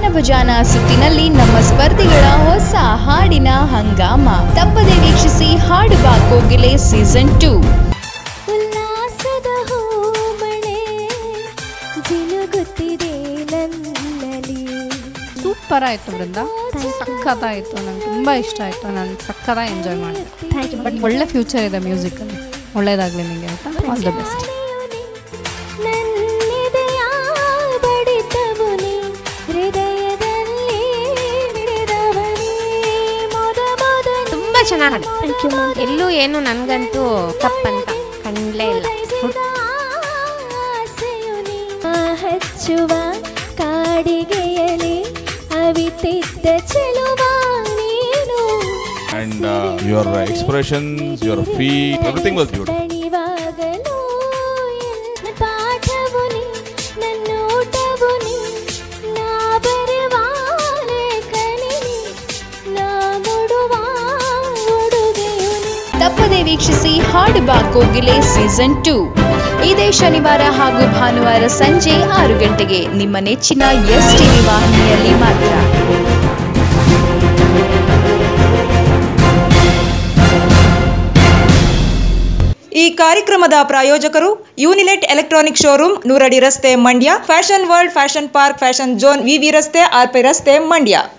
ಗಾನಭಜಾನ ಸುತ್ತಿನಲ್ಲಿ ನಮ್ಮ ಸ್ಪರ್ಧಿಗಳ ಹೊಸ ಹಾಡಿನ ಹಂಗಾಮ ತಪ್ಪದೆ ವೀಕ್ಷಿಸಿ ಹಾಡುವ ಕೋಗಿಲೆ ಸೀಸನ್ ಟೂ ಉಲ್ಲಾಸದ ಹೂಮಳೆ ಜಿನುಗುತ್ತಿದೆ ನನ್ನಲ್ಲಿ ಸೂಪರ್ ಆಯಿತು ವೃಂದ ಸಖತ್ತಾಯಿತು ನಂಗೆ ತುಂಬ ಇಷ್ಟ ಆಯಿತು ನಾನು ಸಖತ್ತಾಗಿ ಎಂಜಾಯ್ ಮಾಡಿದೆ ಬಟ್ ಒಳ್ಳೆ ಫ್ಯೂಚರ್ ಇದೆ ಮ್ಯೂಸಿಕಲ್ಲಿ ಒಳ್ಳೇದಾಗಲಿ ನಿಮಗೆ ಆಯಿತಾ ಆಲ್ ದ ಬೆಸ್ಟ್ ನನ್ನಿದೆಯ ಬಡಿತವು ನೀ ಹೃದಯದಲ್ಲಿ ಹಿಡಿದವನೇ ಮೊದ ಮೊದ ತುಂಬ ಚೆನ್ನಾಗಿ ಹಾಡು ಎಲ್ಲೂ ಏನು ನನಗಂತೂ ತಪ್ಪಂತ ಕಂಡ್ಲೇ ಇಲ್ಲ ಆಸೆಯು ನೀ ಹಚ್ಚುವ ಕಾಡಿಗೆಯಲಿ ಅವಿತಿದ್ದ ಚೆಲುವ ನೀನು and uh, your uh, expressions, your feet, everything was beautiful. ದಣಿವಾಗಲು ಎನ್ನ ಪಾಠವು ನೀ ನನ್ನ ಊಟವು ನೀ ನಾ ಬರುವ ಲೇಖನಿ ನೀ, ನಾ ಮುಡುವ ಉಡುಗೆಯು ನೀ ತಪ್ಪದೆ ವೀಕ್ಷಿಸಿ ಹಾಡುವ ಕೋಗಿಲೆ ಸೀಸನ್ ಟೂ ಇದೇ ಶನಿವಾರ ಹಾಗೂ ಭಾನುವಾರ ಸಂಜೆ ಆರು ಗಂಟೆಗೆ ನಿಮ್ಮ ನೆಚ್ಚಿನ ಎಸ್ ಟಿವಿ ವಾಹಿನಿಯಲ್ಲಿ ಮಾತ್ರ ಈ ಕಾರ್ಯಕ್ರಮದ ಪ್ರಾಯೋಜಕರು ಯೂನಿಲೆಟ್ ಎಲೆಕ್ಟ್ರಾನಿಕ್ ಶೋರೂಮ್ ನೂರಡಿ ರಸ್ತೆ Mandya fashion world fashion park fashion zone VV ರಸ್ತೆ ಆರ್ಪೆ ರಸ್ತೆ ಮಂಡ್ಯ